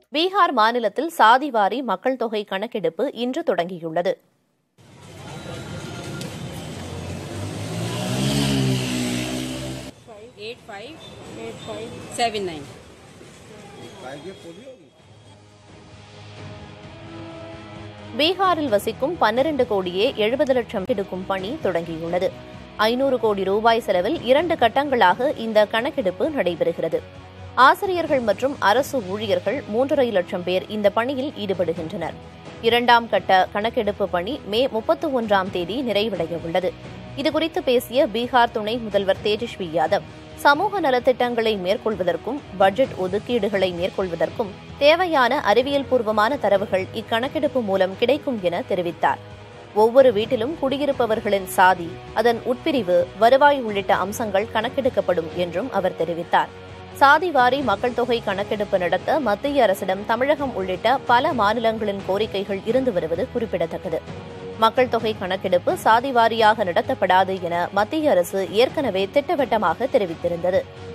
பீகார் மாநிலத்தில் சாதிவாரி மக்கள் தொகை கணக்கெடுப்பு இன்று தொடங்கியுள்ளது eight five eight five seven nine பீகாரில் வசிக்கும் பன்னிரண்டு கோடியே எழுபது லட்சம் எடுக்கும் பணி தொடங்கியுள்ளது ஐநூறு கோடி ரூபாய் செலவில் இரண்டு கட்டங்களாக இந்த கணக்கெடுப்பு நடைபெறுகிறது ஆசிரியர்கள் மற்றும் அரசு ஊழியர்கள் மூன்றரை லட்சம் பேர் இந்த பணியில் ஈடுபடுகின்றனர் இரண்டாம் கட்ட கணக்கெடுப்பு பணி மே முப்பத்தி ஒன்றாம் தேதி நிறைவடைய உள்ளது இதுகுறித்து பேசிய பீகார் துணை முதல்வர் தேஜஸ்வி யாதவ் சமூக நலத்திட்டங்களை மேற்கொள்வதற்கும் பட்ஜெட் ஒதுக்கீடுகளை மேற்கொள்வதற்கும் தேவையான அறிவியல் பூர்வமான தரவுகள் இக்கணக்கெடுப்பு மூலம் கிடைக்கும் என தெரிவித்தார் ஒவ்வொரு வீட்டிலும் குடியிருப்பவர்களின் சாதி அதன் உட்பிரிவு வருவாய் உள்ளிட்ட அம்சங்கள் கணக்கெடுக்கப்படும் என்றும் அவர் தெரிவித்தார் சாதிவாரி மக்கள் தொகை கணக்கெடுப்பு நடத்த மத்திய அரசிடம் தமிழகம் உள்ளிட்ட பல மாநிலங்களின் கோரிக்கைகள் இருந்து வருவது குறிப்பிடத்தக்கது மக்கள் தொகை கணக்கெடுப்பு சாதிவாரியாக நடத்தப்படாது என மத்திய அரசு ஏற்கனவே திட்டவட்டமாக தெரிவித்திருந்தது